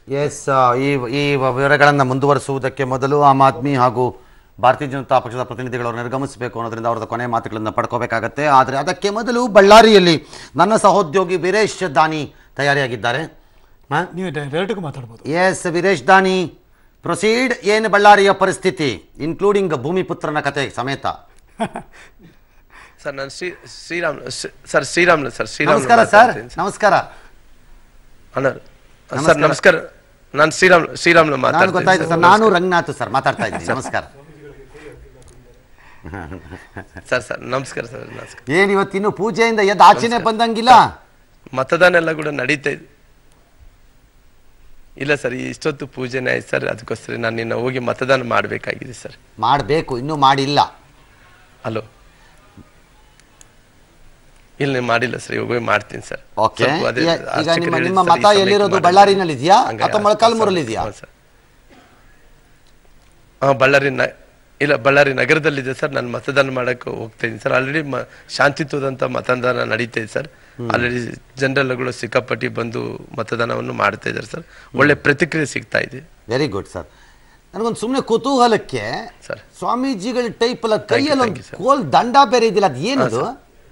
S ಈ ಈ ವಿವರಗಳನ್ನು ಮುಂದುವರಿಸುವುದಕ್ಕೆ ಮೊದಲು ಆಮ್ ಆದ್ಮಿ ಹಾಗೂ ಭಾರತೀಯ ಜನತಾ ಪಕ್ಷದ ಪ್ರತಿನಿಧಿಗಳು ನಿರ್ಗಮಿಸಬೇಕು ಅನ್ನೋದ್ರಿಂದ ಅವರದ ಕೊನೆ ಮಾತುಗಳನ್ನು ಪಡ್ಕೋಬೇಕಾಗತ್ತೆ ಆದರೆ ಅದಕ್ಕೆ ಮೊದಲು ಬಳ್ಳಾರಿಯಲ್ಲಿ ನನ್ನ ಸಹೋದ್ಯೋಗಿ ವೀರೇಶ್ ದಾನಿ ತಯಾರಿಯಾಗಿದ್ದಾರೆ ನೀವು ಡೈರೆಕ್ಟ್ಗೆ ಮಾತಾಡ್ಬೋದು ಎಸ್ ವೀರೇಶ್ ದಾನಿ ಪ್ರೊಸೀಡ್ ಏನು ಬಳ್ಳಾರಿಯ ಪರಿಸ್ಥಿತಿ ಇನ್ಕ್ಲೂಡಿಂಗ್ ಭೂಮಿಪುತ್ರನ ಕತೆ ಸಮೇತ ಸರ್ ನಾನು ಶ್ರೀ ಶ್ರೀರಾಮ್ ಶ್ರೀ- ಸರ್ ಶ್ರೀರಾಮ್ಲು ಸರ್ ಶ್ರೀರಾಮ್ ನಮಸ್ಕಾರ ಸರ್ ನಮಸ್ಕಾರ ಅಣ್ಣ ಸರ್ ನಮಸ್ಕಾರ ನಾನು ಶ್ರೀರಾಮ್ ಶ್ರೀರಾಮ್ಲು ನಾನು ಮಾತಾಡ್ತೀನಿ ಗೊತ್ತಾಯ್ತು ಸರ್ ಸರ್ ನಾನು ರಂಗನಾಥ್ ಸರ್ ಮಾತಾಡ್ತಾ ಇದ್ದೀನಿ ನಮಸ್ಕಾರ ಸರ್ ಸರ್ ನಮಸ್ಕಾರ ಸರ್ ನಮಸ್ಕಾರ ಏನು ಇವತ್ತಿನ್ನು ಪೂಜೆಯಿಂದ ಎದ್ದು ಆಚೆನೆ ಬಂದಂಗಿಲ್ಲ ಮತದಾನ ಎಲ್ಲ ಕೂಡ ನಡೀತಾ ಇದೆ ಇಲ್ಲ ಸರ್ ಇಷ್ಟೊತ್ತು ಪೂಜೆನೇ ಆಯ್ತು ಸರ್ ಅದಕ್ಕೋಸ್ಕರ ನಾನು ನಿನ್ನ ಹೋಗಿ ಮತದಾನ ಮಾಡಬೇಕಾಗಿದೆ ಸರ್ ಮಾಡಬೇಕು ಇನ್ನೂ ಮಾಡಿಲ್ಲ ಹಲೋ ಇಲ್ಲ ನೀವು ಮಾಡಿಲ್ಲ ಸರ್ ಇವಾಗ ಹೋಗಿ ಮಾಡ್ತೀನಿ ಸರ್ ಓಕೆ ಸ್ವಲ್ಪ ಅದೇ ಈಗ ಅರ್ಚಕರು ನಿಮ್ಮ ಹೇಳಿದ್ರು ನಿಮ್ಮ ಸರ್, ಈ ಮತ ಸಮಯಕ್ಕೆ ಎಲ್ಲಿರೋದು ಮಾಡಿ. ಬಳ್ಳಾರಿನಲ್ಲಿ ಇದೆಯಾ ಹಂಗಾಗಿ ಅಥವಾ ಮೊಳಕಾಲ್ಮೂರಲ್ಲಿ ಇದೆಯಾ ಹೌದು ಸರ್ ಹಾ ಬಳ್ಳಾರಿ ನ ಇಲ್ಲ ಬಳ್ಳಾರಿ ನಗರದಲ್ಲಿದೆ ಸರ್ ನಾನು ಮತದಾನ ಮಾಡಕ್ಕೆ ಹೋಗ್ತಾ ಇದ್ದೀನಿ ಸರ್ ಆಲ್ರೆಡಿ ಶಾಂತಿಯುತದಂತ ಮತದಾನ ನಡೀತಾ ಇದೆ ಸರ್ ಆಲ್ರೆಡಿ ಜನರೆಲ್ಲಗಳು ಸಿಕ್ಕಾಪಟ್ಟಿ ಬಂದು ಮತದಾನವನ್ನು ಮಾಡ್ತಾ ಇದ್ದಾರೆ ಸರ್ ಒಳ್ಳೆ ಪ್ರತಿಕ್ರಿಯೆ ಸಿಗ್ತಾ ಇದೆ ವೆರಿ ಗುಡ್ ಸರ್ ನನಗೊಂದು ಸುಮ್ಮನೆ ಕುತೂಹಲಕ್ಕೆ ಸರ್ ಸ್ವಾಮೀಜಿಗಳ ಟೈಪ್ ಅಲ್ಲ you, ಕೈಯಲ್ಲಿ thank ಒಂದು you, sir. ಕೋಲ್ ದಂಡ ಬೇರೆ ಇದಿಲ್ಲ ಅದು ಏನದು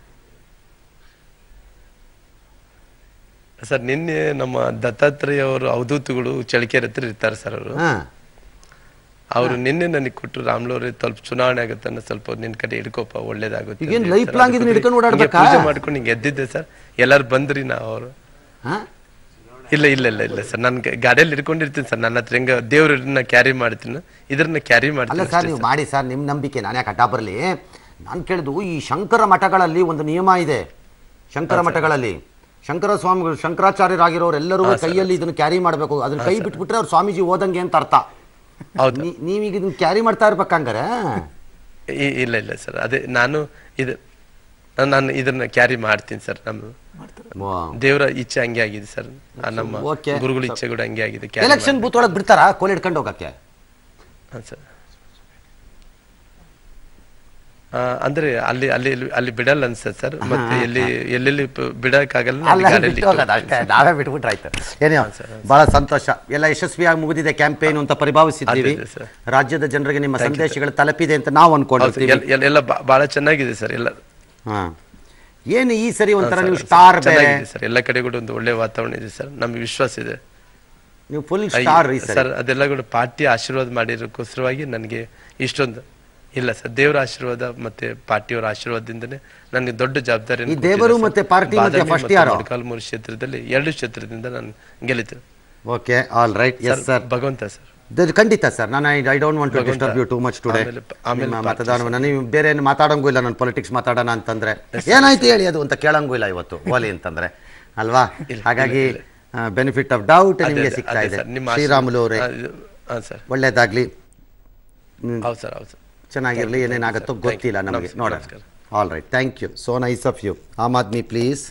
ಸರ್ ನಿನ್ನೆ ನಮ್ಮ ದತ್ತಾತ್ರೇಯ ಅವರು ಅವಧೂತಗಳು ಚಳಿಕೆರೆ ಹತ್ರ ಇರ್ತಾರೆ ಸರ್ ಅವರು ಹಾ ಅವರು ನಿನ್ನೆ ನನಗೆ ಕೊಟ್ಟರು ರಾಮ್ಲವ್ರೆ ಸ್ವಲ್ಪ ಚುನಾವಣೆ ಆಗುತ್ತೆ ಅನ್ನೋ ಸ್ವಲ್ಪ ನಿನ್ ಕಡೆ ಹಿಡ್ಕೋಪ ಒಳ್ಳೇದಾಗುತ್ತೆ ಈಗೇನ್ ಅಂತ life ಹೇಳ್ತಾರೆ. long ಇದನ್ನ ಅದಕ್ಕೆ ಹಿಡ್ಕೊಂಡು ಹಿಂಗೆ ಓಡಾಡ್ಬೇಕಾ? ಪೂಜೆ ಮಾಡ್ಕೊಂಡು ಹಿಂಗೆ ಎದ್ದಿದ್ದೆ ಸರ್ ಎಲ್ಲಾರು ಬಂದ್ರಿ ನಾವು ಅವರು ಹಾ ಇಲ್ಲ ಇಲ್ಲ ಇಲ್ಲ ಇಲ್ಲ ಸರ್ ನಾನು ಗಾಡಿಯಲ್ಲಿ ಹಿಡ್ಕೊಂಡಿರ್ತೀನಿ ಸರ್ ನನ್ನ ಹತ್ರ ಹೆಂಗ ದೇವ್ರನ್ನ ಕ್ಯಾರಿ ಮಾಡ್ತೀನಿ ಇದ್ರನ್ನ ಕ್ಯಾರಿ ಅಲ್ಲ ಮಾಡ್ತೀನಿ ಸರ್ ಅಷ್ಟೇ ನೀವು ಸರ್. ಮಾಡಿ ಸರ್ ನಿಮ್ಮ ನಂಬಿಕೆ ನಾನೇ ಕಟ್ಟಾ ಬರಲಿ ನಾನು ಕೇಳಿದು ಈ ಶಂಕರ ಮಠಗಳಲ್ಲಿ ಒಂದು ನಿಯಮ ಇದೆ ಶಂಕರ ಮಠಗಳಲ್ಲಿ ಶಂಕರ ಸ್ವಾಮಿಗಳು ಶಂಕರಾಚಾರ್ಯರಾಗಿರೋರು ಎಲ್ಲರೂ ಕೈಯಲ್ಲಿ ಇದನ್ನು ಕ್ಯಾರಿ ಮಾಡಬೇಕು ಅದನ್ನ ಕೈ ಬಿಟ್ಬಿಟ್ರೆ ಅವ್ರು ಸ್ವಾಮೀಜಿ ಓದಂಗೆ ಅಂತ ಅರ್ಥ ಹೌದು ನೀ- ನೀವೀಗ ಇದನ್ನ ಕ್ಯಾರಿ ಮಾಡ್ತಾ ಇರ್ಬೇಕಂಗಾರೆ ಇ- ಇಲ್ಲ ಇಲ್ಲ ಸರ್ ಅದೇ ನಾನು ಇದು ನಾನು- ನಾನು ಇದನ್ನ ಕ್ಯಾರಿ ಮಾಡ್ತೀನಿ ಸರ್ ನಮ್ಮ ದೇವರ ಇಚ್ಛೆ ಹಂಗೆ ಆಗಿದೆ ಸರ್ ಆ ನಮ್ಮ Okay. ಗುರುಗಳ ಇಚ್ಛೆ ಕೂಡ ಹಂಗೆ ಆಗಿದೆ carry ಎಲೆಕ್ಷನ್ ಬೂತ್ ಒಳಗೆ ಬಿಡ್ತಾರಾ ಕೋಲ್ ಹಿಡ್ಕೊಂಡು ಹೋಗಕ್ಕೆ ಹಾ, ಸರ್ ಆ, ಅಂದ್ರೆ ಅಲ್ಲಿ ಅಲ್ಲಿ ಇಲ್ಲಿ- ಅಲ್ಲಿ ಬಿಡಲ್ಲ ಅನ್ಸತ್ತೆ ಸರ್ ಮತ್ತೆ ಎಲ್ಲಿ ಎಲ್ಲೆಲ್ಲಿ ಪ- ಬಿಡಕ್ಕಾಗಲ್ಲ ಅಲ್ಲಿ ಅಲ್ಲ ಗಾಡಿಯಲ್ಲಿ ಬಿಟ್ಟು ಹೋಗೋದು ಅಷ್ಟೇ ನಾವೇ ಬಿಟ್ಬಿಟ್ರೆ ಆಯ್ತು ಏನೇ ಬಹಳ ಸಂತೋಷ ಎಲ್ಲ ಯಶಸ್ವಿಯಾಗಿ ಮುಗಿದಿದೆ ಕ್ಯಾಂಪೇನ್ ಅಂತ ಪರಿಭಾವಿಸಿದ್ದೀವಿ ಅದೇ, ಸರ್. ರಾಜ್ಯದ ಜನರಿಗೆ ನಿಮ್ಮ ಸಂದೇಶಗಳು ತಲುಪಿದೆ ಅಂತ ನಾವು ಹೌದು, ಅನ್ಕೊಂಡಿರ್ತೀವಿ ಎಲ್- ಎಲ್- ಎಲ್ಲ ಬಾ- ಬಹಳ ಚೆನ್ನಾಗಿದೆ ಸರ್ ಎಲ್ಲ ಹಾ ಏನು ಈ ಸರಿ ಒಂಥರ ಹಾ, ನೀವು ಸರ್, ಸ್ಟಾರ್ ಬೇರೆ ಚೆನ್ನಾಗಿದೆ ಸರ್ ಎಲ್ಲ ಕಡೆ ಕೂಡ ಒಂದು ಒಳ್ಳೆ ವಾತಾವರಣ ಇದೆ ಸರ್ ನಮ್ಗೆ ವಿಶ್ವಾಸ ಇದೆ ನೀವು ಫುಲ್ ಐ- ಸ್ಟಾರ್ ಈ ಸರಿ ಸರ್ ಅದೆಲ್ಲ ಕೂಡ ಪಾರ್ಟಿ ಆಶೀರ್ವಾದ ಮಾಡಿರೋಕ್ಕೋಸ್ಕರವಾಗಿ ನನಗೆ ಇಷ್ಟೊಂದು ಇಲ್ಲ ಸರ್ ದೇವರ ಆಶೀರ್ವಾದ ಮತ್ತೆ ಪಾರ್ಟಿಯವರ ಆಶೀರ್ವಾದದಿಂದನೇ ನನಗೆ ದೊಡ್ಡ ಜವಾಬ್ದಾರಿ ಈ ದೇವರು ಮತ್ತೆ ಪಾರ್ಟಿ ಮಧ್ಯೆ first ಯಾರು? ಮೊಳಕಾಲ್ಮೂರು ಕ್ಷೇತ್ರದಲ್ಲಿ ಎರಡು ಕ್ಷೇತ್ರದಿಂದ ನಾನು ಗೆಲ್ಲಿತೇನೆ okay all right yes sir ಭಗವಂತ ಸರ್ ಖಂಡಿತ ಸರ್ ನಾನು I don't want to disturb you too much today ಆಮೇಲೆ- ಆಮೇಲೆ party ಮತದಾನವನ್ನು ನೀವು ಬೇರೆ ಏನು ಮಾತಾಡಂಗೂ ಇಲ್ಲ ನಾನು ಪೊಲಿಟಿಕ್ಸ್ ಮಾತಾಡೋಣ ಅಂತಂದ್ರೆ ಏನಾಯ್ತು ಹೇಳಿ ಅದು ಅಂತ ಕೇಳಂಗೂ ಇಲ್ಲ ಇವತ್ತು ಓಲಿ ಅಂತಂದ್ರೆ ಅಲ್ವಾ ಹಾಗಾಗಿ ಬೆನಿಫಿಟ್ ಆಫ್ ಡೌಟ್ ಅದೇ- ನಿಮಗೆ ಅದೇ- ಸಿಗ್ತಾ ಅದೇ ಇದೆ ಸರ್, ನಿಮ್ಮ ಶ್ರೀರಾಮುಲು ಅವರೇ ಆಶೀರ್ವಾದ- ಹಾ ಸರ್ ಒಳ್ಳೇದಾಗ್ಲಿ ಹೌದು ಸರ್ ಹೌದು ಸರ್ ಚೆನ್ನಾಗಿರ್ಲಿ Thank you, ಏನೇನಾಗುತ್ತೋ thank you, ಗೊತ್ತಿಲ್ಲ thank you. ನಮಗೆ ನಮಸ್ಕಾರ, ನೋಡೋಣ ನಮಸ್ಕಾರ. All right thank you so nice of you Aam Aadmi please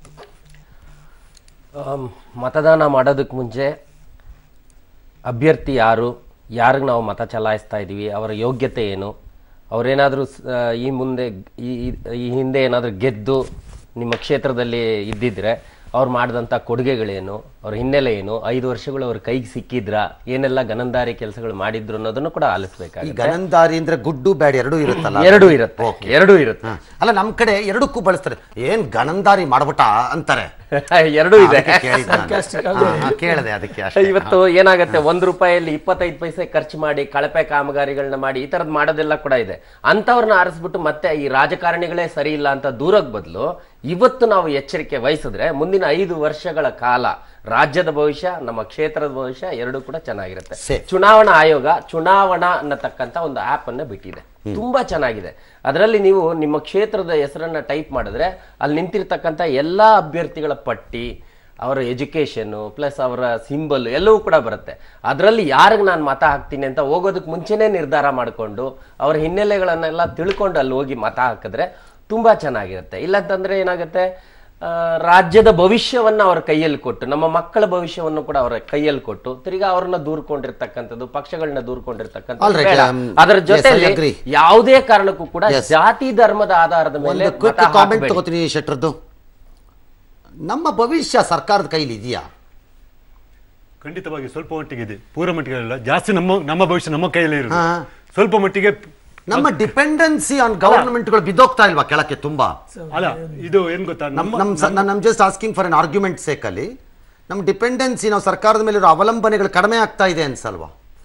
ಆಮ್, ಮತದಾನ ಮಾಡೋದಕ್ಕೆ ಮುಂಚೆ ಅಭ್ಯರ್ಥಿ ಯಾರು ಯಾರಿಗೆ ನಾವು ಮತ ಚಲಾಯಿಸ್ತಾ ಇದ್ದೀವಿ ಅವರ ಯೋಗ್ಯತೆ ಏನು ಅವರೇನಾದರೂ ಈ ಮುಂದೆ ಈ ಈ- ಈ ಹಿಂದೆ ಏನಾದರೂ ಗೆದ್ದು ನಿಮ್ಮ ಕ್ಷೇತ್ರದಲ್ಲಿ ಇದ್ದಿದ್ರೆ ಅವ್ರು ಮಾಡಿದಂಥ ಕೊಡುಗೆಗಳೇನು ಅವ್ರ ಹಿನ್ನೆಲೆ ಏನು ಐದು ವರ್ಷಗಳು ಅವ್ರ ಕೈಗೆ ಸಿಕ್ಕಿದ್ರ ಏನೆಲ್ಲ ಗನಂದಾರಿ ಕೆಲಸಗಳು ಮಾಡಿದ್ರು ಅನ್ನೋದನ್ನು ಕೂಡ ಈ ಆಲಿಸ್ಬೇಕಾಗುತ್ತೆ ಗನಂದಾರಿ ಅಂದ್ರೆ ಗುಡ್ಡು ಬ್ಯಾಡ್ ಎರಡೂ ಇರುತ್ತಲ್ಲ ಎರಡೂ ಇರುತ್ತೆ ಎರಡೂ ಇರುತ್ತೆ ಹ. ಅಲ್ಲ ನಮ್ ಕಡೆ ಎರಡಕ್ಕೂ ಬಳಸ್ತಾರೆ ಏನ್ ಗನಂದಾರಿ ಮಾಡ್ಬಿಟ್ಟ ಅಂತಾರೆ ಎರಡೂ ಇದೆ ಅದಕ್ಕೆ ಕೇಳಿದ್ದು ನಾನು. ಹಾ, ಹಾ, ಕೇಳಿದೆ ಅದಕ್ಕೆ ಅಷ್ಟೇ ಇವತ್ತು ಏನಾಗುತ್ತೆ ಒಂದ್ ರೂಪಾಯಿಯಲ್ಲಿ ಇಪ್ಪತ್ತೈದು ಪೈಸೆ ಖರ್ಚು ಮಾಡಿ ಕಳಪೆ ಕಾಮಗಾರಿಗಳನ್ನ ಮಾಡಿ ಈ ತರದ್ ಮಾಡೋದೆಲ್ಲ ಕೂಡ ಇದೆ ಅಂತವ್ರನ್ನ ಆರಿಸ್ಬಿಟ್ಟು ಮತ್ತೆ ಈ ರಾಜಕಾರಣಿಗಳೇ ಸರಿ ಇಲ್ಲ ಅಂತ ದೂರಕ್ ಬದಲು ಇವತ್ತು ನಾವು ಎಚ್ಚರಿಕೆ ವಹಿಸಿದ್ರೆ ಮುಂದಿನ ಐದು ವರ್ಷಗಳ ಕಾಲ ರಾಜ್ಯದ ಭವಿಷ್ಯ ನಮ್ಮ ಕ್ಷೇತ್ರದ ಭವಿಷ್ಯ ಎರಡೂ ಕೂಡ ಚೆನ್ನಾಗಿರುತ್ತೆ Safe. ಚುನಾವಣಾ ಆಯೋಗ ಚುನಾವಣಾ ಅನ್ನತಕ್ಕಂತ ಒಂದು ಆಪ್ ಅನ್ನ ಬಿಟ್ಟಿದೆ ತುಂಬಾ ಚೆನ್ನಾಗಿದೆ ಅದರಲ್ಲಿ ನೀವು ನಿಮ್ಮ ಕ್ಷೇತ್ರದ ಹೆಸರನ್ನ ಟೈಪ್ ಮಾಡಿದ್ರೆ ಅಲ್ಲಿ ನಿಂತಿರ್ತಕ್ಕಂಥ ಎಲ್ಲಾ ಅಭ್ಯರ್ಥಿಗಳ ಪಟ್ಟಿ ಅವರ ಎಜುಕೇಶನ್ ಪ್ಲಸ್ ಅವರ ಸಿಂಬಲ್ ಎಲ್ಲವೂ ಕೂಡ ಬರುತ್ತೆ ಅದರಲ್ಲಿ ಯಾರಿಗೆ ನಾನು ಮತ ಹಾಕ್ತೀನಿ ಅಂತ ಹೋಗೋದಕ್ಕೆ ಮುಂಚೆನೇ ನಿರ್ಧಾರ ಮಾಡಿಕೊಂಡು ಅವರ ಹಿನ್ನೆಲೆಗಳನ್ನೆಲ್ಲ ತಿಳ್ಕೊಂಡು ಅಲ್ಲಿ ಹೋಗಿ ಮತ ಹಾಕಿದ್ರೆ ತುಂಬಾ ಚೆನ್ನಾಗಿರುತ್ತೆ ಇಲ್ಲಂತಂದ್ರೆ ಏನಾಗುತ್ತೆ ಆ, ರಾಜ್ಯದ ಭವಿಷ್ಯವನ್ನ ಅವರ ಕೈಯಲ್ಲಿ ಕೊಟ್ಟು ನಮ್ಮ ಮಕ್ಕಳ ಭವಿಷ್ಯವನ್ನು ಕೂಡ ಅವರ ಕೈಯಲ್ಲಿ ಕೊಟ್ಟು ತಿರ್ಗಾ ಅವ್ರನ್ನ ದೂರ್ಕೊಂಡಿರ್ತಕ್ಕಂಥದ್ದು ಪಕ್ಷಗಳನ್ನ All ದೂರ್ಕೊಂಡಿರ್ತಕ್ಕಂಥದ್ದು right, ಬೇಡ. um, ಅದರ yes, I ಜೊತೆಲಿ agree. ಯಾವುದೇ ಕಾರಣಕ್ಕೂ ಕೂಡ Yes. ಜಾತಿ ಧರ್ಮದ ಆಧಾರದ ಮೇಲೆ ಒಂದು ಕ್ವಿಕ್ ಮತ ಕಾಮೆಂಟ್ ಹಾಕ್ಬೇಡಿ. ತಗೋತೀನಿ ಶೆಟ್ರದ್ದು ನಮ್ಮ ಭವಿಷ್ಯ ಸರ್ಕಾರದ ಕೈಲಿ ಇದೆಯಾ ಖಂಡಿತವಾಗಿ ಸ್ವಲ್ಪ ಮಟ್ಟಿಗೆ ಇದೆ ಪೂರ ಮಟ್ಟಿಗೆ ಅಲ್ಲ ಜಾಸ್ತಿ ನಮ್ಮ ನಮ್ಮ ಭವಿಷ್ಯ ನಮ್ಮ ಕೈಯಲ್ಲೇ ಇರೋದು ಹಾ. ಸ್ವಲ್ಪ ಮಟ್ಟಿಗೆ ನಮ್ಮ ಡಿಪೆಂಡೆನ್ಸಿ ಆನ್ ಗವರ್ಮೆಂಟ್ಗಳು ಬಿದ್ದೋಗ್ತಾ ಇಲ್ವಾ ಕೆಳಕ್ಕೆ ತುಂಬಾ ಅಲ್ಲ ಇದು ಏನ್ ಗೊತ್ತಾ ನಮ್ ನಮ್ಮ ನಮ್ ನಮ್ just asking for an argument ಸೇಕಲ್ಲಿ ನಮ್ಮ ಡಿಪೆಂಡೆನ್ಸಿ ನಾವು ಸರ್ಕಾರದ ಮೇಲಿರೋ ಅವಲಂಬನೆಗಳು ಕಡಿಮೆ ಆಗ್ತಾ ಇದೆ ಅನ್ಸಲ್ವಾ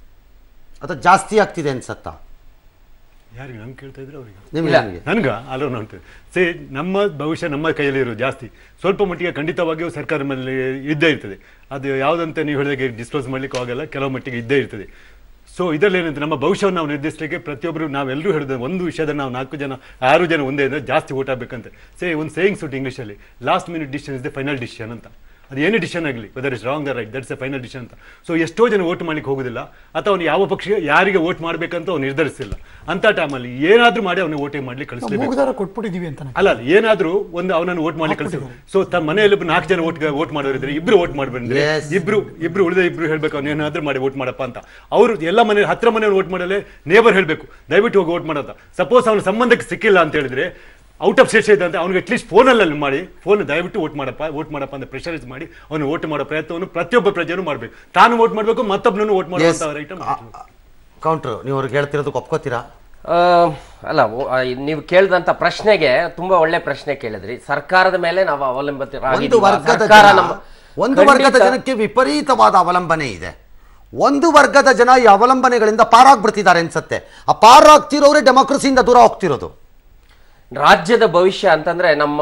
ಅಥವಾ ಜಾಸ್ತಿ ಆಗ್ತಿದೆ ಅನ್ಸತ್ತಾ ಯಾರಿಗೆ ನಮ್ಗೆ ಕೇಳ್ತಾ ಇದ್ರೆ ಅವರಿಗೆ ನಿಮ್ಗೆ ಇಲ್ಲ. ನಿಮ್ಗೆ ನನ್ಗ ಅಲೋ ನೋಡ್ತೇವೆ ಸೇ ನಮ್ಮ ಭವಿಷ್ಯ ನಮ್ಮ ಕೈಯಲ್ಲಿ ಇರೋದು ಜಾಸ್ತಿ ಸ್ವಲ್ಪ ಮಟ್ಟಿಗೆ ಖಂಡಿತವಾಗಿಯೂ ಸರ್ಕಾರ ಮೇಲೆ ಇದ್ದೇ ಇರ್ತದೆ ಅದು ಯಾವುದಂತ ನೀವು ಹೇಳಿದಾಗೆ ಡಿಸ್ಕ್ಲೋಸ್ ಮಾಡ್ಲಿಕ್ಕೆ ಆಗಲ್ಲ ಕೆಲವು ಮಟ್ಟಿಗೆ ಇದ್ದೇ ಇರ್ತದೆ ಸೊ ಇದರಲ್ಲಿ ಏನಂತ ನಮ್ಮ ಭವಿಷ್ಯವನ್ನು ನಾವು ನಿರ್ಧರಿಸಲಿಕ್ಕೆ ಪ್ರತಿಯೊಬ್ಬರು ನಾವೆಲ್ಲರೂ ಹೇಳಿದ ಒಂದು ವಿಷಯದ ನಾವು ನಾಲ್ಕು ಜನ ಆರು ಜನ ಒಂದೇ ಇದ್ರೆ ಜಾಸ್ತಿ ಓಟ್ ಆಗಬೇಕಂತ ಸೇ ಒಂದು ಸೇಯಿಂಗ್ಸ್ ಉಂಟು ಇಂಗ್ಲೀಷಲ್ಲಿ last minute decision is the final decision ಅಂತ ಅದು ಏನೇ ಡಿಸಿಷನ್ ಆಗಲಿ whether is wrong the right that's a final decision ಅಂತ ಸೊ ಎಷ್ಟೋ ಜನ ವೋಟ್ ಮಾಡ್ಲಿಕ್ಕೆ ಹೋಗುದಿಲ್ಲ ಅಥವಾ ಅವನು ಯಾವ ಪಕ್ಷ ಯಾರಿಗೆ ವೋಟ್ ಮಾಡಬೇಕಂತ ಅವ್ನು ನಿರ್ಧರಿಸಿಲ್ಲ ಅಂತ ಟೈಮಲ್ಲಿ ಏನಾದ್ರೂ ಮಾಡಿ ಅವನಿಗೆ ವೋಟೇ ಮಾಡ್ಲಿಕ್ಕೆ ಕಳಿಸ್ಲೇಬೇಕು ಮೂಗುದಾರ ಕೊಟ್ಬಿಟ್ಟಿದೀವಿ ಅಂತಾನೆ ಅಲ್ಲ ಅಲ್ಲ, ಏನಾದ್ರೂ ಒಂದು ಅವನನ್ನು ವೋಟ್ ಮಾಡಿ ಕಳಿಸಿದ್ರು ಸೊ ತಮ್ಮ ಮನೆಯಲ್ಲಿ ಒಬ್ಬ ನಾಲ್ಕು ಜನ ವೋಟ್ ವೋಟ್ ಮಾಡೋರಿದ್ರೆ ಇಬ್ರು ವೋಟ್ ಮಾಡಿ ಬಂದ್ರೆ Yes. ಇಬ್ರು ಇಬ್ರು ಉಳಿದ ಇಬ್ರು ಹೇಳ್ಬೇಕು ಅವ್ನು ಏನಾದ್ರೂ ಮಾಡಿ ವೋಟ್ ಮಾಡಪ್ಪ ಅಂತ ಅವರು ಎಲ್ಲ ಮನೆ ಹತ್ರ ಮನೆಯವ್ರು ವೋಟ್ ಮಾಡಲೇ ನೇಬರ್ ಹೇಳ್ಬೇಕು ದಯವಿಟ್ಟು ಹೋಗಿ ವೋಟ್ ಮಾಡೋದ ಸಪೋಸ್ ಅವನ ಸಂಬಂಧಕ್ಕೆ ಸಿಕ್ಕಿಲ್ಲ ಅಂತ ಹೇಳಿದ್ರೆ ಔಟ್ ಆಫ್ ಸ್ಟೇಷನ್ ಇದೆ ಅಂತ ಅವ್ನಿಗೆ ಅಟ್ಲೀಸ್ಟ್ ಫೋನಲ್ಲಿ ಮಾಡಿ ಫೋನ್ ದಯವಿಟ್ಟು ವೋಟ್ ಮಾಡಪ್ಪ ವೋಟ್ ಮಾಡಪ್ಪ ಅಂತ ಪ್ರೆಷರೈಸ್ ಮಾಡಿ ಅವನು ವೋಟ್ ಮಾಡೋ ಪ್ರಯತ್ನವನ್ನು ಪ್ರತಿಯೊಬ್ಬ ಪ್ರಜೆನೂ ಮಾಡಬೇಕು ತಾನು ವೋಟ್ ಮಾಡಬೇಕು ಮತ್ತೊಬ್ಬನನ್ನು ವೋಟ್ ಮಾಡುವಂತ ರೈಟ್ ಕೌಂಟ್ರು ನೀವು ಅವ್ರಿಗೆ ಹೇಳ್ತಿರೋದಕ್ಕೆ ಒಪ್ಕೋತೀರಾ ಆ, ಅಲ್ಲ ಓ- ಆ, ನೀವು ಕೇಳಿದಂತ ಪ್ರಶ್ನೆಗೆ ತುಂಬಾ ಒಳ್ಳೆ ಪ್ರಶ್ನೆ ಕೇಳಿದ್ರಿ ಸರ್ಕಾರದ ಮೇಲೆ ನಾವು ಒಂದು ಅವಲಂಬಿತರಾಗಿದ್ದೀವಾ? ವರ್ಗದ ಸರ್ಕಾರ ಜನ ನಮ್ಮ ಒಂದು ವರ್ಗದ ಖಂಡಿತ- ಜನಕ್ಕೆ ವಿಪರೀತವಾದ ಅವಲಂಬನೆ ಇದೆ ಒಂದು ವರ್ಗದ ಜನ ಈ ಅವಲಂಬನೆಗಳಿಂದ ಪಾರಾಗ್ಬಿಡ್ತಿದ್ದಾರೆ ಅನ್ಸತ್ತೆ ಆ ಪಾರಾಗ್ತಿರೋರೇ ಡೆಮೋಕ್ರಸಿಯಿಂದ ದೂರ ಹೋಗ್ತಿರೋದು ರಾಜ್ಯದ ಭವಿಷ್ಯ ಅಂತಂದ್ರೆ ನಮ್ಮ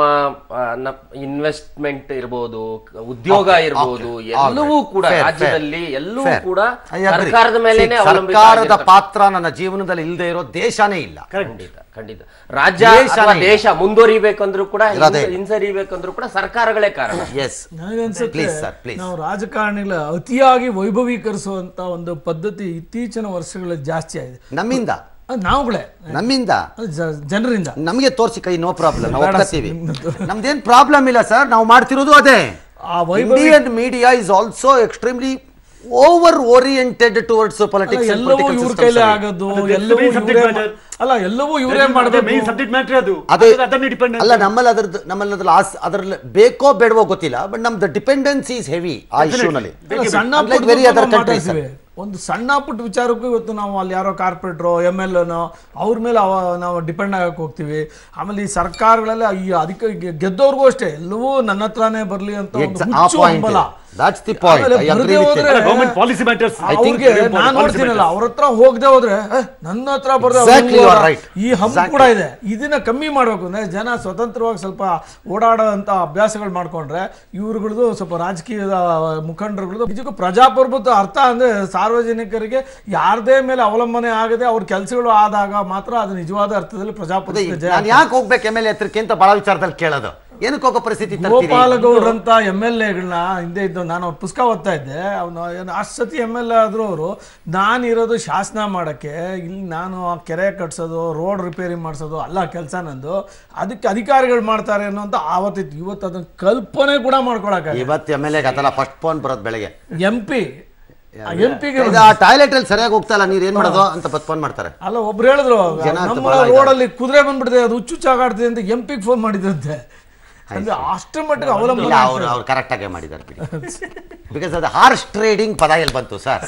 ಇನ್ವೆಸ್ಟ್ಮೆಂಟ್ ಇರ್ಬೋದು ಕ- ಉದ್ಯೋಗ Okay, ಇರ್ಬೋದು okay, ಎಲ್ಲವೂ alright. ಕೂಡ Fair, fair. ರಾಜ್ಯದಲ್ಲಿ ಎಲ್ಲವೂ Fair. ಕೂಡ I agree. ಸರ್ಕಾರದ ಮೇಲೆನೆ See, ಅವಲಂಬಿತ ಸರ್ಕಾರದ ಆಗಿರ್ತಕ್ಕಂಥ- ಪಾತ್ರ ನನ್ನ ಜೀವನದಲ್ಲಿ ಇಲ್ಲದೆ ಇರೋ ದೇಶನೇ ಇಲ್ಲ ಖಂಡಿತ ಖಂಡಿತ ರಾಜ್ಯ ದೇಶನೇ ಅಥವಾ ಇಲ್ಲ. ದೇಶ ಮುಂದುವರಿಬೇಕಂದ್ರೂ ಕೂಡ ಇರೋದೇ ಹಿಂಸ- ಹಿಂಸರಿಬೇಕಂದ್ರೂ ಕೂಡ ಸರ್ಕಾರಗಳೇ ಕಾರಣ ಎಸ್ ನನಗನ್ಸುತ್ತೆ Please, sir, please. ನಾವು ರಾಜಕಾರಣಿಗಳ ಅತಿಯಾಗಿ ವೈಭವೀಕರಿಸುವಂತ ಒಂದು ಪದ್ಧತಿ ಇತ್ತೀಚಿನ ವರ್ಷಗಳಲ್ಲಿ ಜಾಸ್ತಿ ಆಗಿದೆ ನಮ್ಮಿಂದ ಅದು ನಾವುಗಳೇ ನಮ್ಮಿಂದ ಅದು ಜ- ಜನರಿಂದ ನಮಗೆ ತೋರಿಸಿ ಕೈ ನೋ ಪ್ರಾಬ್ಲಮ್ ನಾವು ಬೇಡ ಒಪ್ಕೋತೀವಿ sir. ನಮ್ದೇನ್ ಪ್ರಾಬ್ಲಮ್ ಇಲ್ಲ ಸರ್ ನಾವು ಮಾಡ್ತಿರೋದು ಅದೇ ಆ ವೈಭವಿ- Indian media is also extremely over oriented towards ಅಲ್ಲ, ಪೊಲಿಟಿಕ್ಸ್ ಎಲ್ಲವೂ ಇವ್ರ ಕೈಲೇ ಆಗೋದು ಎಲ್ಲವೂ main subject ಇವರೇ matter. ಅಲ್ಲ ಎಲ್ಲವೂ ಇವರೇ ಮಾಡಬೇಕು ಮೇನ್ ಸಬ್ಜೆಕ್ಟ್ ಮ್ಯಾಟ್ರ್ ಅದು ಅದೇ ಅದು ಅದನ್ನೇ ಡಿಪೆಂಡ್ ಅಲ್ಲ ನಮ್ಮಲ್ಲಿ ಅದ್ರದ್ದು ನಮ್ಮಲ್ಲಿ ಅದ್ರಲ್ಲಿ ಆಸ್ ಅದ್ರಲ್ಲಿ ಬೇಕೋ ಬೇಡವೋ ಗೊತ್ತಿಲ್ಲ ಬಟ್ ನಮ್ದು ಡಿಪೆಂಡೆನ್ಸಿ ಇಸ್ ಹೆವಿ ಆ ಇಶ್ಯೂನಲ್ಲಿ ಅಲ್ಲ, ಸಣ್ಣ Unlike ಪುಟ್ಟ very other ನಾವು countries, ಮಾತಾಡ್ತೀವಿ. ಒಂದು ಸಣ್ಣ ಪುಟ್ಟ ವಿಚಾರಕ್ಕೂ ಇವತ್ತು ನಾವು ಅಲ್ಲಿ ಯಾರೋ ಕಾರ್ಪೊರೇಟ್ರು ಎಮ್ ಎಲ್ ಎನೋ ಅವ್ರ ಮೇಲೆ ಅವ ನಾವು ಡಿಪೆಂಡ್ ಆಗಕ್ಕೆ ಹೋಗ್ತೀವಿ ಆಮೇಲೆ ಈ ಸರ್ಕಾರಗಳೆಲ್ಲ ಈ ಅದಕ್ಕೆ ಗೆ- ಗೆದ್ದವ್ರಿಗೂ ಅಷ್ಟೇ ಎಲ್ಲವೂ ನನ್ನ ಹತ್ರನೇ ಬರ್ಲಿ ಅಂತ ಒಂದು Exa- ಆ ಹುಚ್ಚು point ಹಂಬಲ. That's the point. ಆಮೇಲೆ I agree ಬರ್ದೇ with you. ಹೋದ್ರೆ government policy matters I think ಅವ್ರಿಗೆ very important. ನಾನು Policy ನೋಡ್ತೀನಲ್ಲ matters. ಅವ್ರ ಹತ್ರ ಹೋಗದೆ ಹೋದ್ರೆ "ಏ, ನನ್ನ ಹತ್ರ ಬರ್ದೆ ಅವ್ರು Exactly, ಹೆಂಗ್ you are ಹೋದ?" right. ಈ ಹಂಬ Exactly. ಕೂಡ ಇದೆ ಇದನ್ನ ಕಮ್ಮಿ ಮಾಡ್ಬೇಕು ಅಂದ್ರೆ ಜನ ಸ್ವತಂತ್ರವಾಗಿ ಸ್ವಲ್ಪ ಓಡಾಡೋ ಅಂತ ಅಭ್ಯಾಸಗಳು ಮಾಡ್ಕೊಂಡ್ರೆ ಇವ್ರುಗಳದ್ದು ಸ್ವಲ್ಪ ರಾಜಕೀಯದ ಮುಖಂಡರುಗಳದ್ದು ನಿಜಕ್ಕೂ ಪ್ರಜಾಪ್ರಭುತ್ವ ಅರ್ಥ ಅಂದ್ರೆ ಸಾರ್ವಜನಿಕರಿಗೆ ಯಾರದೇ ಮೇಲೆ ಅವಲಂಬನೆ ಆಗದೆ ಅವ್ರ ಕೆಲಸಗಳು ಆದಾಗ ಮಾತ್ರ ಅದು ನಿಜವಾದ ಅರ್ಥದಲ್ಲಿ ಅದೇ ಪ್ರಜಾಪ್ರಭುತ್ವ ಜಯ ನಾನು ಯಾಕೆ ಹೋಗ್ಬೇಕು ಎಮ್ ಎಲ್ ಎ ಹತ್ರಕ್ಕೆ ಅಂತ ಬಹಳ ವಿಚಾರದಲ್ಲಿ ಕೇಳೋದು ಏನಕ್ಕೆ ಹೋಗೋ ಪರಿಸ್ಥಿತಿ ತರ್ತೀರಿ? ಗೋಪಾಲಗೌಡ್ರಂತ ಎಮ್ ಎಲ್ ಎಗಳನ್ನ ಹಿಂದೆ ಇದ್ದು ನಾನು ಅವ್ರ ಪುಸ್ತಕ ಓದ್ತಾ ಇದ್ದೆ ಅವನು ಅಷ್ಟು ಸತಿ ಎಮ್ ಎಲ್ ಎ ಆದರೂ ಅವರು ನಾನಿರೋದು ಶಾಸನ ಮಾಡೋಕ್ಕೆ ಇಲ್ಲಿ ನಾನು ಆ ಕೆರೆ ಕಟ್ಸೋದು ರೋಡ್ ರಿಪೇರಿ ಮಾಡಿಸೋದು ಅಲ್ಲ ಕೆಲಸ ನಂದು ಅದಕ್ಕೆ ಅಧಿಕಾರಿಗಳು ಮಾಡ್ತಾರೆ ಅನ್ನೋಂಥ ಆವತ್ತಿತ್ತು ಇವತ್ತು ಅದನ್ನ ಕಲ್ಪನೆ ಕೂಡ ಮಾಡ್ಕೊಳಕ್ಕೆ ಇವತ್ತು ಎಮ್ ಎಲ್ ಎಗೆ ಅದಲ್ಲ ಫಸ್ಟ್ ಫೋನ್ ಬರೋದು ಬೆಳಗ್ಗೆ ಎಂ ಪಿ ಎಂ ಪಿಗೆ ಇದು ಆ ಟಾಯ್ಲೆಟ್ ಅಲ್ಲಿ ಸರಿಯಾಗಿ ಹೋಗ್ತಾ ಇಲ್ಲ ನೀರ್ ಏನ್ ಮಾಡೋದು ಅಂತ ಬತ್ ಫೋನ್ ಮಾಡ್ತಾರೆ ಅಲ್ಲ ಒಬ್ರು ಹೇಳಿದ್ರು ಜನ ಅಂತ ನಮ್ಮ ಬಹಳ ಇದ್ದಾರೆ. ರೋಡಲ್ಲಿ ಕುದುರೆ ಬಂದ್ಬಿಟ್ಟಿದೆ ಅದು ಹುಚ್ಚು ಚಾಗಾಡ್ತಿದೆ ಅಂತ ಎಂ ಪಿಗೆ ಫೋನ್ ಮಾಡಿದ್ರಂತೆ ಅಂದ್ರೆ ಅಷ್ಟರ ಮಟ್ಟಿಗೆ ಇಲ್ಲ ಅವಲಂಬನೆ ಅವ್ರು ಅವ್ರು ಕರೆಕ್ಟ್ ಆಗೇ ಮಾಡಿದ್ದಾರೆ ಬಿಕಾಸ್ ಅದು ಹಾರ್ಸ್ ಟ್ರೇಡಿಂಗ್ ಪದ ಎಲ್ಲಿ ಬಂತು ಸರ್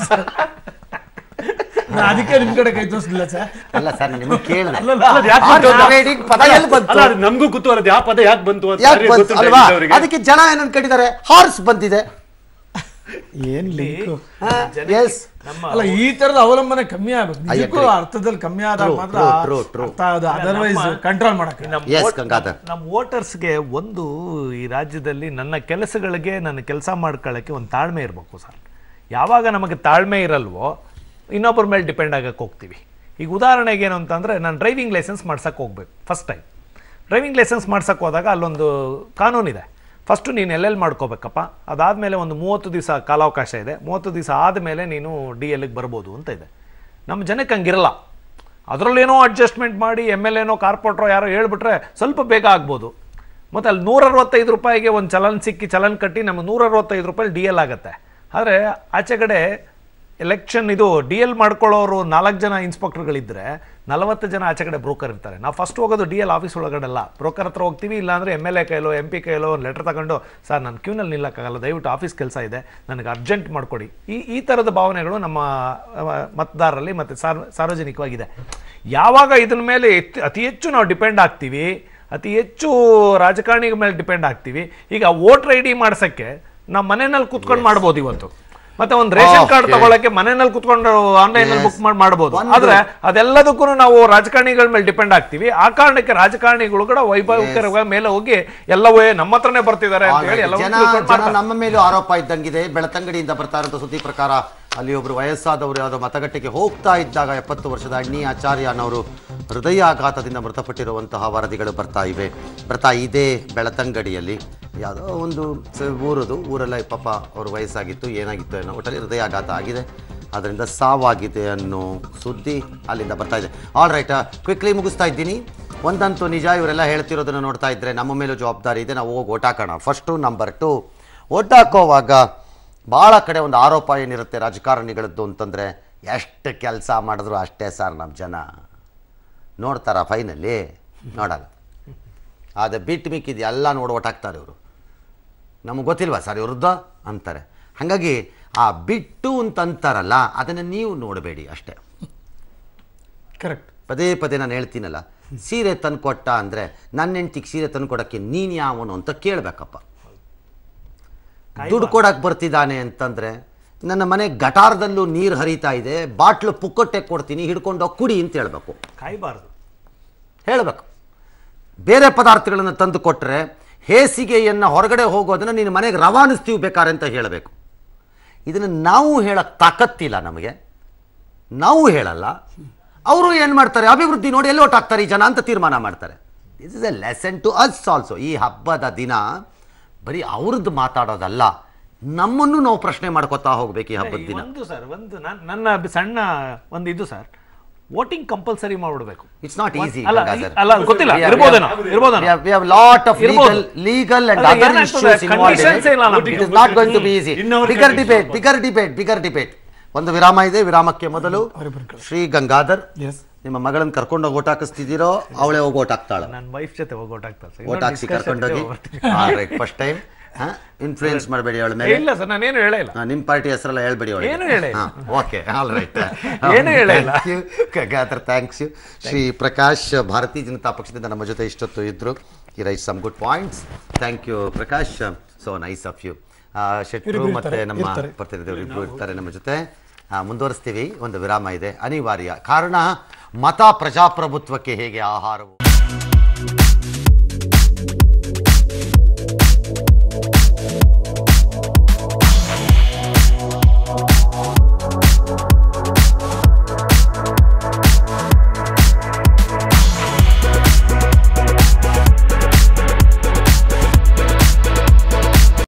ನಾನು ಅದಕ್ಕೆ ನಿಮ್ ಕಡೆ ಕೈ ತೋರಿಸ್ಲಿಲ್ಲ ಸರ್ ಅಲ್ಲ ಸರ್ ನಿಮ್ಗೆ ಕೇಳಿದೆ ಅಲ್ಲ, ಅದು ಯಾಕೆ ಬಂತು ಅಂತ? ಟ್ರೇಡಿಂಗ್ ಪದ ಎಲ್ಲಿ ಬಂತು ಅಲ್ಲ ಅದು ನಮಗೂ ಕುತೂಹಲ ಅದು ಯಾವ ಪದ ಯಾಕೆ ಬಂತು ಅಂತ ಯಾಕೆ ಯಾರಿಗೂ ಬಂತು ಗೊತ್ತಿಲ್ಲ ಅಲ್ವಾ ಇದ್ದವರಿಗೆ. ಅದಕ್ಕೆ ಜನ ಏನ್ ಅನ್ಕೊಂಡಿದ್ದಾರೆ ಹಾರ್ಸ್ ಬಂದಿದೆ ಏನ್ ಲಿಂಕ್ ಎಸ್ ಅಲ್ಲ ಈ ತರದ ಅವಲಂಬನೆ ಕಮ್ಮಿ ಆಗ್ಬೇಕು ನಿಜಕ್ಕೂ agree. ಅರ್ಥದಲ್ಲಿ ಕಮ್ಮಿ ಆದಾಗ True, ಮಾತ್ರ true, true, true. Otherwise control ಮಾಡಕ್ಕೆ ನಮ್ಮ Yes, ವೋಟ್- ಗಂಗಾಧರ್. ನಮ್ಮ ವೋಟರ್ಸ್ಗೆ ಒಂದು ಈ ರಾಜ್ಯದಲ್ಲಿ ನನ್ನ ಕೆಲಸಗಳಿಗೆ ನನ್ನ ಕೆಲಸ ಮಾಡ್ಕೊಳ್ಳೋಕ್ಕೆ ಒಂದು ತಾಳ್ಮೆ ಇರಬೇಕು ಸರ್ ಯಾವಾಗ ನಮಗೆ ತಾಳ್ಮೆ ಇರಲ್ವೋ ಇನ್ನೊಬ್ಬರ ಮೇಲೆ ಡಿಪೆಂಡ್ ಆಗಕ್ಕೆ ಹೋಗ್ತೀವಿ ಈಗ ಉದಾಹರಣೆಗೆ ಏನು ಅಂತಂದರೆ ನಾನು ಡ್ರೈವಿಂಗ್ ಲೈಸೆನ್ಸ್ ಮಾಡ್ಸಕ್ಕೆ ಹೋಗ್ಬೇಕು ಫಸ್ಟ್ ಟೈಮ್ ಡ್ರೈವಿಂಗ್ ಲೈಸೆನ್ಸ್ ಮಾಡ್ಸಕ್ಕೆ ಹೋದಾಗ ಅಲ್ಲೊಂದು ಕಾನೂನಿದೆ ಫಸ್ಟು ನೀನು ಎಲ್ಲೆಲ್ಲಿ ಮಾಡ್ಕೋಬೇಕಪ್ಪ ಅದಾದಮೇಲೆ ಒಂದು ಮೂವತ್ತು ದಿವಸ ಕಾಲಾವಕಾಶ ಇದೆ ಮೂವತ್ತು ದಿವಸ ಆದಮೇಲೆ ನೀನು ಡಿ ಎಲ್ಗೆ ಬರ್ಬೋದು ಅಂತ ಇದೆ ನಮ್ಮ ಜನಕ್ಕೆ ಹಂಗಿರಲ್ಲ ಅದರಲ್ಲೇನೋ ಅಡ್ಜಸ್ಟ್ಮೆಂಟ್ ಮಾಡಿ ಎಮ್ ಎಲ್ ಏನೋ ಕಾರ್ಪೊರೇಟ್ರೋ ಯಾರೋ ಹೇಳ್ಬಿಟ್ರೆ ಸ್ವಲ್ಪ ಬೇಗ ಆಗ್ಬೋದು ಮತ್ತು ಅಲ್ಲಿ ನೂರ ಅರವತ್ತೈದು ರೂಪಾಯಿಗೆ ಒಂದು ಚಲನ್ ಸಿಕ್ಕಿ ಚಲನ್ ಕಟ್ಟಿ ನಮಗೆ ನೂರ ಅರವತ್ತೈದು ರೂಪಾಯಿ ಡಿ ಎಲ್ ಆಗುತ್ತೆ ಆದರೆ ಆಚೆ ಕಡೆ ಎಲೆಕ್ಷನ್ ಇದು ಡಿ ಎಲ್ ಮಾಡ್ಕೊಳ್ಳೋರು ನಾಲ್ಕು ಜನ ಇನ್ಸ್ಪೆಕ್ಟರ್ಗಳಿದ್ರೆ ನಲವತ್ತು ಜನ ಆಚೆ ಕಡೆ ಬ್ರೋಕರ್ ಇರ್ತಾರೆ ನಾವು ಫಸ್ಟ್ ಹೋಗೋದು ಡಿ ಎಲ್ ಆಫೀಸ್ ಒಳಗಡೆಲ್ಲ ಬ್ರೋಕರ್ ಹತ್ರ ಹೋಗ್ತೀವಿ ಇಲ್ಲಾಂದ್ರೆ ಎಮ್ ಎಲ್ ಎ ಕೈಲೋ ಎಂ ಪಿ ಕೈಲೋ ಒಂದು ಲೆಟರ್ ತಗೊಂಡು ಸರ್ ನಾನು ಕ್ಯೂನಲ್ಲಿ ನಿಲ್ಲಕ್ಕಾಗಲ್ಲ ದಯವಿಟ್ಟು ಆಫೀಸ್ ಕೆಲಸ ಇದೆ ನನಗೆ ಅರ್ಜೆಂಟ್ ಮಾಡಿಕೊಡಿ ಈ ಈ ಥರದ ಭಾವನೆಗಳು ನಮ್ಮ ಅಹ್, ಮತದಾರರಲ್ಲಿ ಮತ್ತು ಸಾರ್ವ ಸಾರ್ವಜನಿಕವಾಗಿದೆ ಯಾವಾಗ ಇದನ್ನ ಮೇಲೆ ಎತ್- ಅತಿ ಹೆಚ್ಚು ನಾವು ಡಿಪೆಂಡ್ ಆಗ್ತೀವಿ ಅತಿ ಹೆಚ್ಚು ರಾಜಕಾರಣಿಗಳ ಮೇಲೆ ಡಿಪೆಂಡ್ ಆಗ್ತೀವಿ ಈಗ ವೋಟರ್ ಐ ಡಿ ಮಾಡ್ಸಕ್ಕೆ ನಾವು ಮನೆಯಲ್ಲಿ ಕುತ್ಕೊಂಡು ಮಾಡ್ಬೋದು ಇವತ್ತು ಮತ್ತೆ ಒಂದು ರೇಷನ್ ಕಾರ್ಡ್ Okay. ತಗೊಳಕ್ಕೆ ಮನೆಯಲ್ಲಿ ಕುತ್ಕೊಂಡು ಆನ್ಲೈನ್ ಅಲ್ಲಿ Yes. ಬುಕ್ ಮಾಡಿ ಮಾಡಬಹುದು ಒಂದು- ಆದ್ರೆ ಅದೆಲ್ಲದಕ್ಕೂ ನಾವು ರಾಜಕಾರಣಿಗಳ ಮೇಲೆ ಡಿಪೆಂಡ್ ಆಗ್ತೀವಿ ಆ ಕಾರಣಕ್ಕೆ ರಾಜಕಾರಣಿಗಳು ಕೂಡ ವೈಭವಕರ ಮೇಲೆ ಹೋಗಿ ಎಲ್ಲವೂ ನಮ್ಮ ಹತ್ರನೇ ಬರ್ತಿದ್ದಾರೆ ಅಂತ ಹೇಳಿ ಎಲ್ಲವೂ ಜನ ತಿಳ್ಕೊಂಡು ಜನ ಮಾಡ್ತಾರೆ. ನಮ್ಮ ಮೇಲೂ ಆರೋಪ ಇದ್ದಂಗಿದೆ ಬೆಳತಂಗಡಿಯಿಂದ ಬರ್ತಾ ಇರುವಂತ ಸುದ್ದಿ ಪ್ರಕಾರ ಅಲ್ಲಿ ಒಬ್ರು ವಯಸ್ಸಾದವರು ಯಾವುದೋ ಮತಗಟ್ಟೆಗೆ ಹೋಗ್ತಾ ಇದ್ದಾಗ ಎಪ್ಪತ್ತು ವರ್ಷದ ಅಣ್ಣಿ ಆಚಾರ್ಯ ಅನ್ನೋರು ಹೃದಯಾಘಾತದಿಂದ ಮೃತಪಟ್ಟಿರುವಂತಹ ವರದಿಗಳು ಬರ್ತಾ ಇವೆ ಬರ್ತಾ ಇದೆ ಬೆಳತಂಗಡಿಯಲ್ಲಿ ಯಾವುದೋ ಒಂದು ಸ- ಊರದು ಊರೆಲ್ಲ ಪಾಪ ಅವ್ರ ವಯಸ್ಸಾಗಿತ್ತು ಏನಾಗಿತ್ತು ಏನೋ ಒಟ್ಟಲ್ಲಿ ಹೃದಯಾಘಾತ ಆಗಿದೆ ಅದರಿಂದ ಸಾವಾಗಿದೆ ಅನ್ನೋ ಸುದ್ದಿ ಅಲ್ಲಿಂದ ಬರ್ತಾ ಇದೆ ಆಲ್ ರೈಟ್ ಕ್ವಿಕ್ಲಿ ಮುಗಿಸ್ತಾ ಇದ್ದೀನಿ ಒಂದಂತೂ ನಿಜ ಇವರೆಲ್ಲ ಹೇಳ್ತಿರೋದನ್ನು ನೋಡ್ತಾ ಇದ್ರೆ ನಮ್ಮ ಮೇಲೂ ಜವಾಬ್ದಾರಿ ಇದೆ ನಾವು ಹೋಗಿ ಓಟ್ ಹಾಕೋಣ ಫಸ್ಟು ನಂಬರ್ ಟು ಓಟ್ ಹಾಕೋವಾಗ ಭಾಳ ಕಡೆ ಒಂದು ಆರೋಪ ಏನಿರುತ್ತೆ ರಾಜಕಾರಣಿಗಳದ್ದು ಅಂತಂದರೆ ಎಷ್ಟು ಕೆಲಸ ಮಾಡಿದ್ರು ಅಷ್ಟೇ ಸರ್ ನಮ್ಮ ಜನ ನೋಡ್ತಾರ ಫೈನಲ್ಲಿ ನೋಡಲ್ಲ ಅದು ಬಿಟ್ಟು ಮಿಕ್ಕಿದ್ದು ಎಲ್ಲ ನೋಡಿ ಓಟ್ ಹಾಕ್ತಾರೆ ಇವರು ನಮಗೆ ಗೊತ್ತಿಲ್ವಾ ಸರ್ ಇವ್ರದ್ದು ಅಂತಾರೆ ಹಾಗಾಗಿ ಆ ಬಿಟ್ಟು ಅಂತ ಅಂತಾರಲ್ಲ ಅದನ್ನು ನೀವು ನೋಡಬೇಡಿ ಅಷ್ಟೇ ಕರೆಕ್ಟ್ ಪದೇ ಪದೇ ನಾನು ಹೇಳ್ತೀನಲ್ಲ ಸೀರೆ ತಂದ್ಕೊಟ್ಟ ಅಂದರೆ ನನ್ನ ಹೆಂಡ್ತಿಗೆ ಸೀರೆ ತಂದ್ಕೊಡಕ್ಕೆ ನೀನು ಯಾವನು ಅಂತ ಕೇಳಬೇಕಪ್ಪ ದುಡ್ಡು ಕೊಡಕ್ಕೆ ಬರ್ತಿದ್ದಾನೆ ಅಂತಂದರೆ ನನ್ನ ಮನೆ ಗಟಾರದಲ್ಲೂ ನೀರು ಹರಿತಾ ಇದೆ ಬಾಟ್ಲು ಪುಕ್ಕಟ್ಟೆ ಕೊಡ್ತೀನಿ ಹಿಡ್ಕೊಂಡು ಕುಡಿ ಅಂತ ಹೇಳಬೇಕು ಕಾಯ್ಬಾರ್ದು ಹೇಳಬೇಕು ಬೇರೆ ಪದಾರ್ಥಗಳನ್ನು ತಂದು ಕೊಟ್ಟರೆ ಹೇಸಿಗೆಯನ್ನು ಹೊರಗಡೆ ಹೋಗೋದನ್ನು ನೀನು ಮನೆಗೆ ರವಾನಿಸ್ತೀವಿ ಬೇಕಾರೆ ಅಂತ ಹೇಳಬೇಕು ಇದನ್ನು ನಾವು ಹೇಳಕ್ಕೆ ತಾಕತ್ತಿಲ್ಲ ನಮಗೆ ನಾವು ಹೇಳಲ್ಲ ಅವರು ಏನು ಮಾಡ್ತಾರೆ ಅಭಿವೃದ್ಧಿ ನೋಡಿ ಎಲ್ಲಿ ಒಟ್ಟಾಗ್ತಾರೆ ಈ ಜನ ಅಂತ ತೀರ್ಮಾನ ಮಾಡ್ತಾರೆ this is a lesson to us also ಈ ಹಬ್ಬದ ದಿನ ಬರೀ ಅವ್ರದ್ದು ಮಾತಾಡೋದಲ್ಲ ನಮ್ಮನ್ನು ನಾವು ಪ್ರಶ್ನೆ ಮಾಡ್ಕೋತಾ ಹೋಗ್ಬೇಕು ಈ ಹಬ್ಬದ ದಿನ ಒಂದು ಸರ್ ಒಂದು ನನ್- ನನ್ನ ಬಿ- ಸಣ್ಣ ಒಂದು ಇದು ಸರ್ ವೋಟಿಂಗ್ ಕಂಪಲ್ಸರಿ ಮಾಡ್ಬಿಡ್ಬೇಕು ಇಟ್ಸ್ ನಾಟ್ ಈಸಿ ಅಲ್ಲ ಅಲ್ಲ ಗೊತ್ತಿಲ್ಲ ಇರ್ಬೋದೇನೋ ಇರ್ಬೋದೇನೋ We have, we have lot of ಇರ್ಬೋದು. legal, legal and ಅಲ್ಲ, other ಏನಾಗ್ತದೆ? issues involved in Conditions it. ಇಲ್ಲ ನಮ್ಗೆ. It is not going to be easy. In our Bigger conditions. debate, bigger debate, bigger debate. ಒಂದು ವಿರಾಮ ಇದೆ ವಿರಾಮಕ್ಕೆ ಮೊದಲು Shri Gangadhar S ನಿಮ್ಮ ಮಗಳನ್ನ ಕರ್ಕೊಂಡು ಓಟ್ ಹಾಕಿಸ್ತಿದ್ದೀರೋ ಅವಳೇ ಹೋಗಿ ಓಟ್ ಹಾಕ್ತಾಳ ನನ್ನ ವೈಫ್ ಜೊತೆ ಹೋಗಿ ಓಟ್ ಆಗ್ತಾರೆ ಸರ್ ಓಟ್ ಹಾಕ್ಸಿ ಕರ್ಕೊಂಡೋಗಿ ಫಸ್ಟ್ ಟೈಮ್ ಇನ್ಫ್ಲೂಯೆನ್ಸ್ ಮಾಡಬೇಡಿ ಅವಳ ಮೇಲೆ ಇಲ್ಲ ಸರ್ ನಾನೇನು ಹೇಳೇ ಇಲ್ಲ ಹಾ, ನಿಮ್ ಪಾರ್ಟಿ ಹೆಸರೆಲ್ಲ ಹೇಳ್ಬೇಡಿ ಅವಳಿಗೆ. ಏನು ಹೇಳೇ ಇಲ್ಲ. ಹಾ, ಓಕೆ ಆಲ್ ರೈಟ್ ಏನು ಹೇಳೇ ಇಲ್ಲ. ಗಂಗಾಧರ್ ಥ್ಯಾಂಕ್ಸ್ ಯು ಶ್ರೀ ಪ್ರಕಾಶ್ ಭಾರತೀಯ ಜನತಾ ಪಕ್ಷದಿಂದ ನಮ್ಮ ಜೊತೆ ಇಷ್ಟೊತ್ತು ಇದ್ರು ಈ right some good points thank you Prakash so nice of you ಶೆಟ್ರು ಇವ್ರಿಬ್ರು ಮತ್ತೆ ಇರ್ತಾರೆ, ನಮ್ಮ ಇರ್ತಾರೆ. ಪ್ರತಿನಿಧಿಗಳು ಇಬ್ರು ಇರ್ತಾರೆ ನಮ್ಮ ಜೊತೆ ಆ, ಮುಂದುವರಿಸ್ತೀವಿ ಒಂದು ವಿರಾಮ ಇದೆ ಅನಿವಾರ್ಯ ಕಾರಣ ಮತ ಪ್ರಜಾಪ್ರಭುತ್ವಕ್ಕೆ ಹೇಗೆ ಆಹಾರವು